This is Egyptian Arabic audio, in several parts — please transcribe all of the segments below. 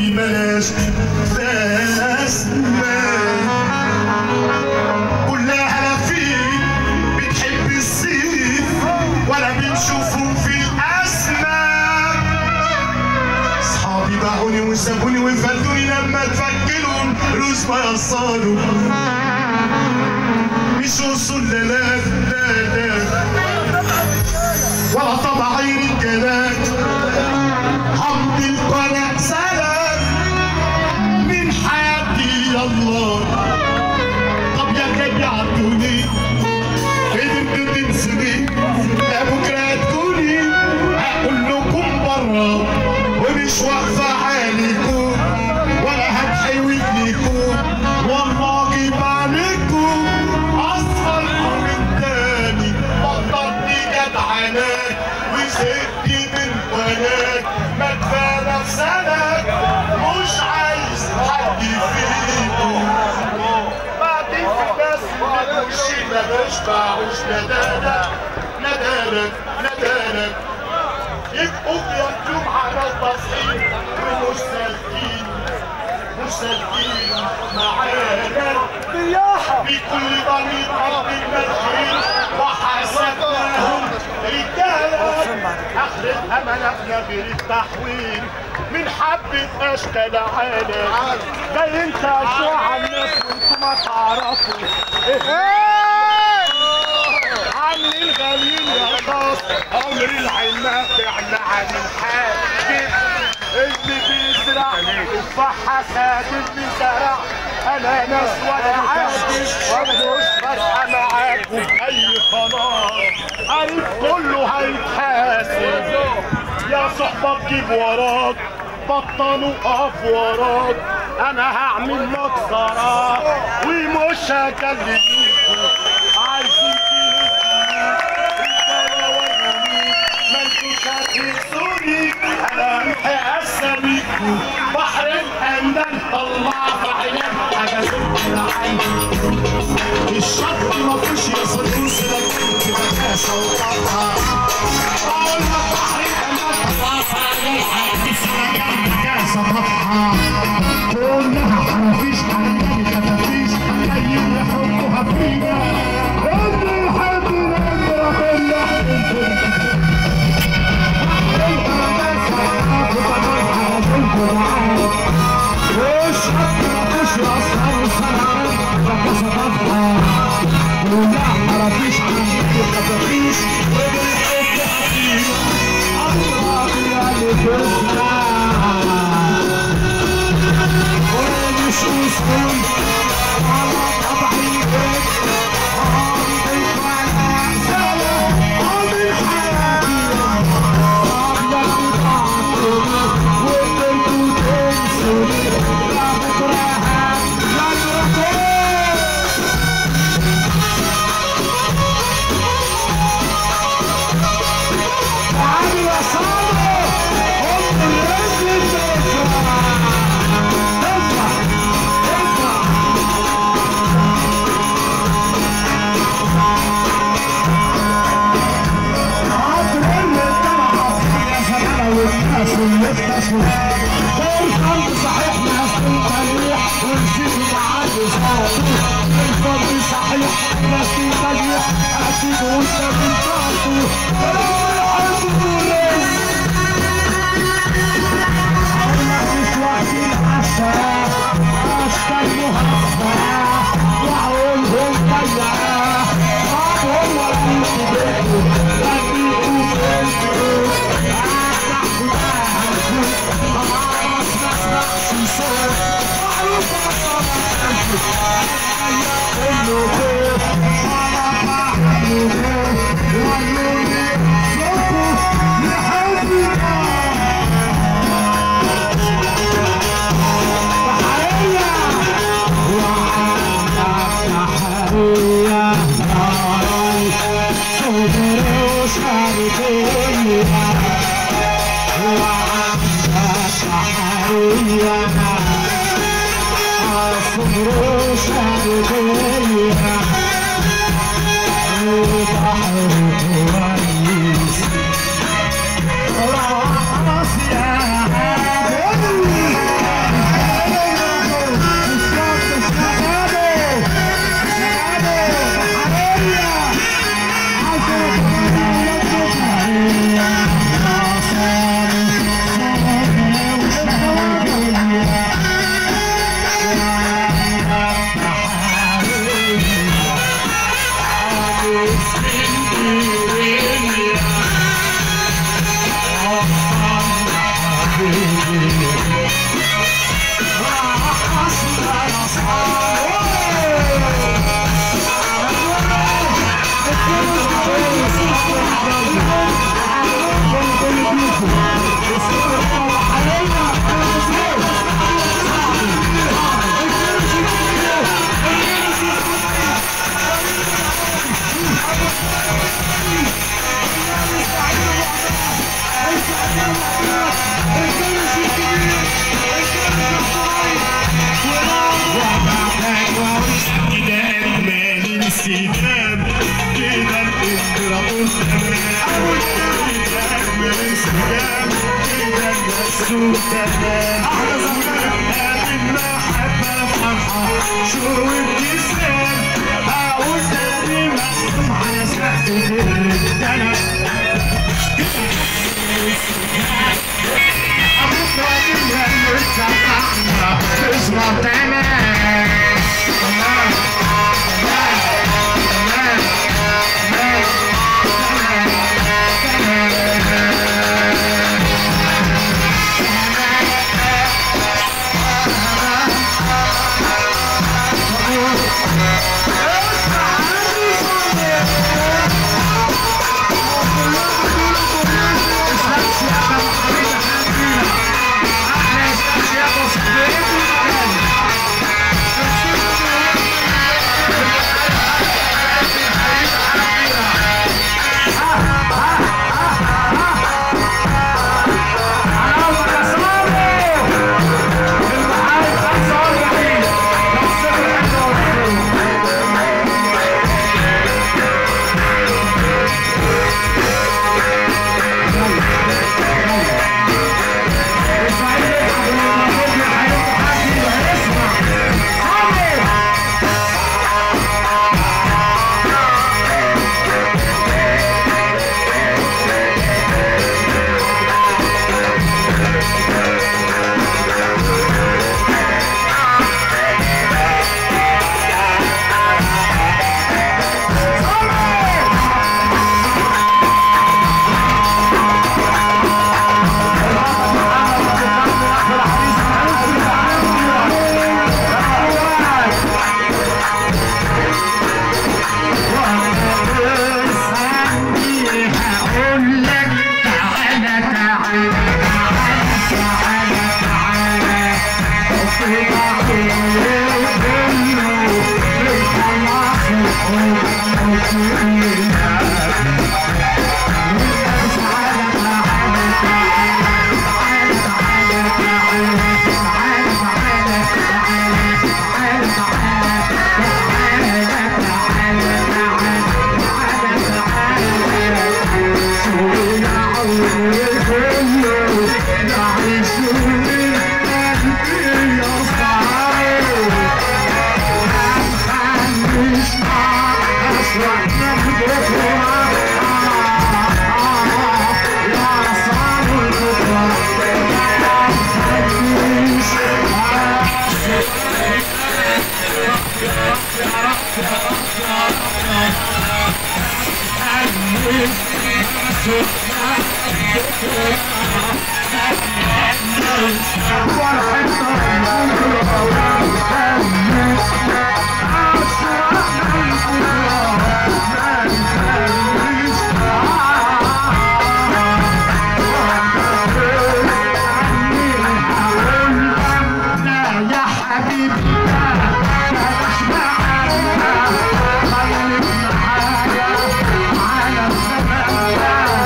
اللي ملاش لازمة كلها لفين بتحب السيف ولا بنشوفهم في الأزمة صحابي باعوني وسابوني وفلتوني لما تفكرهم روس ما يصالوا مش وصول لا لا لا لا ولا طبعي رجالات حمد القناة سلام من حياتي يا الله طب يا كان يعدوني قدرت تنسوني لا بكره تكوني هقول لكم بره ومش واقفه عليكم ولا هتحوي ليكم والله جيب عليكم اصغر من تاني بطلت جدعنات وزهقت من بنات ما كفايه نفسك مش عايز حد فيكم بعدين في الناس مش ما بشبعوش ندالك ندالك ندالك يبقوا بياكلوا على التصحيح ومش سالكين مش سالكين معانا بكل ضمير رب المسجد وحسبناهم رجالا اخرتها ملكنا غير التحويل من حبة اشكال عالم جايين تقسوا على الناس وانتوا ما تعرفوا عاملين غاليين يا طاس عمر العين ما تعلى عن الحاجب اللي بيزرع تفاح حساد اللي زرع انا ناس ولا عادي ومش فارقه معاكم اي خلاص عارف كله هيتحاسب يا صحبه تجيب وراك بطلوا اقف وراك انا هعمل لك صراط ومش هكلمكم عايزين ما انتوش هتنسوني انا هقسمكم بحر الحمدان طلع في عينك حاجه العين الشط مفيش يا صدوس لكن تبقى كاسه وقطعه اقول لك بحر الحمدان طلع في عينك حاجه كاسه وقطعه كلها مفيش حنان خفافيش جاي يحطوها فينا اللي يحب ينام ربنا Yeah. تمام احلى زمان المحبة فرحة شهور وابتسام اقول تاني مقسوم على سقف الرجالة ابوك راجل اللي اتسمعنا اسمع تمام تمام تمام تمام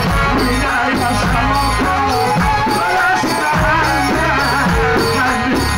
Thank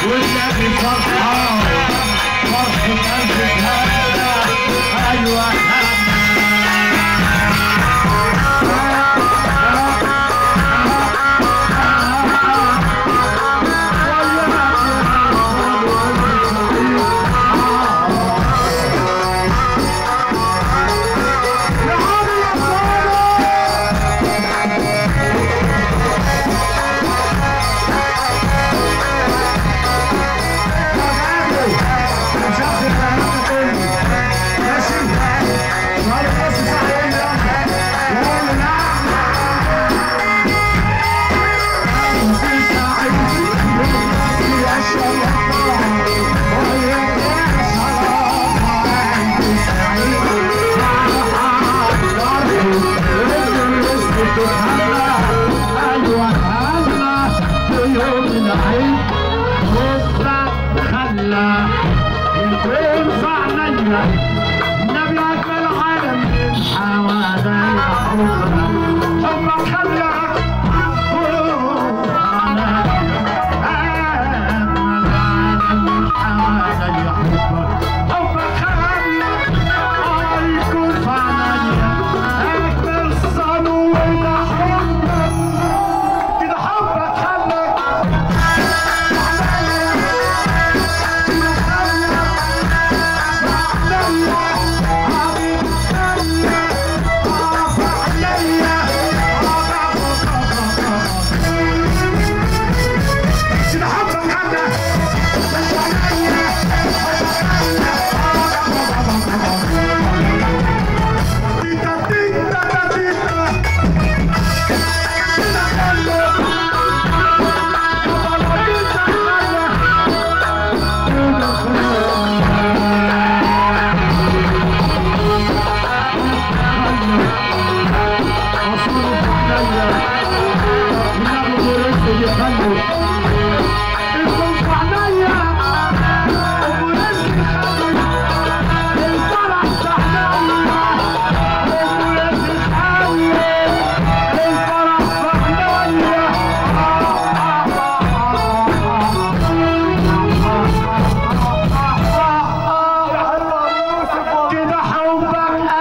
والنبي فرحان فرحة قلبك هلا ايوه هلا ايوه هلا يوم العيد بكره خلى يكون فعليا النبي اجمل عالم حوالي حبك خلى كده حبك خلى كده حبك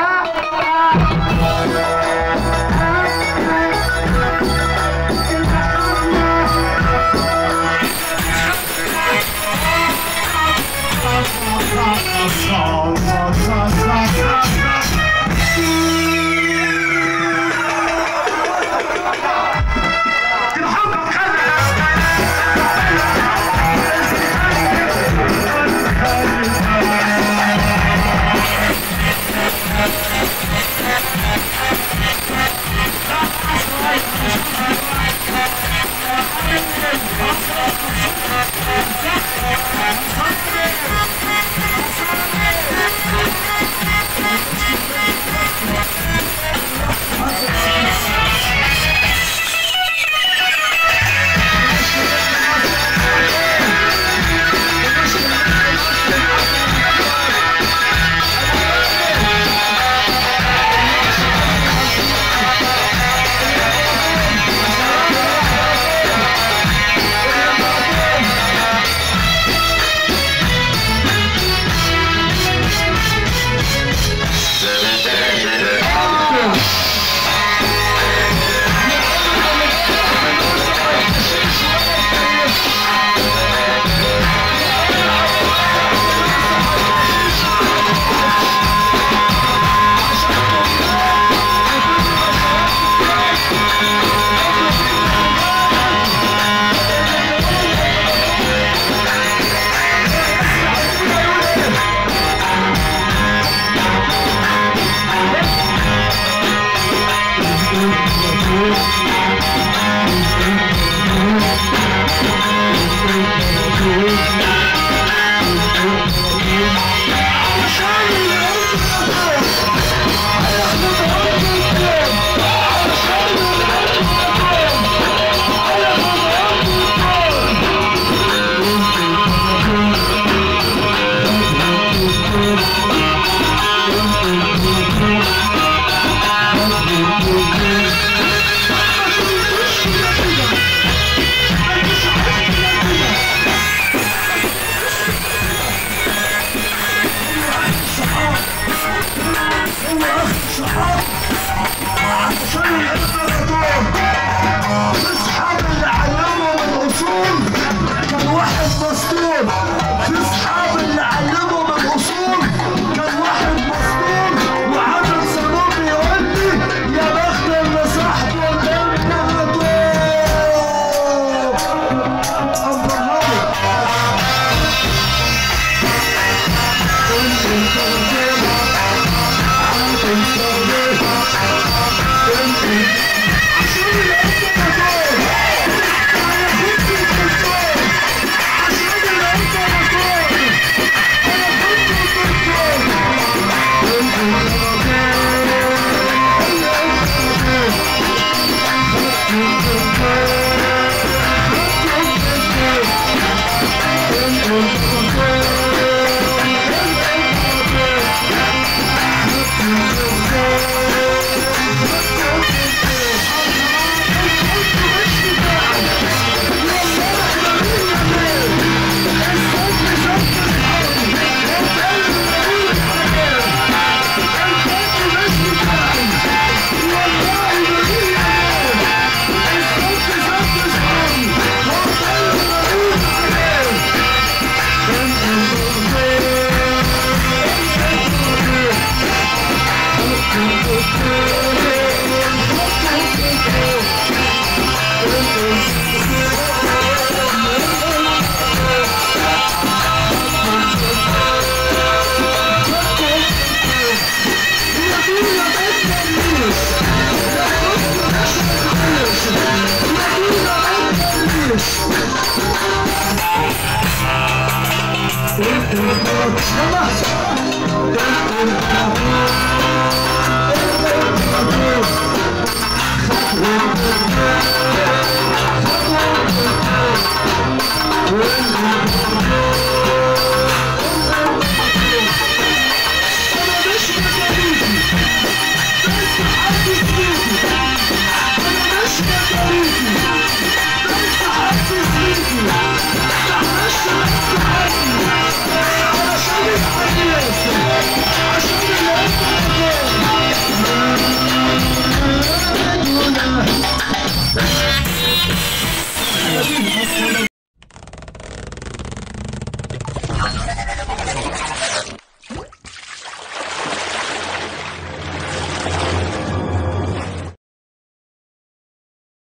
الدستور في اصحاب اللي علمهم الاصول كان واحد مصدوم وعامل صالون بيقول لي يا بخت اللي صاحبه الابن غدور انظرها Thank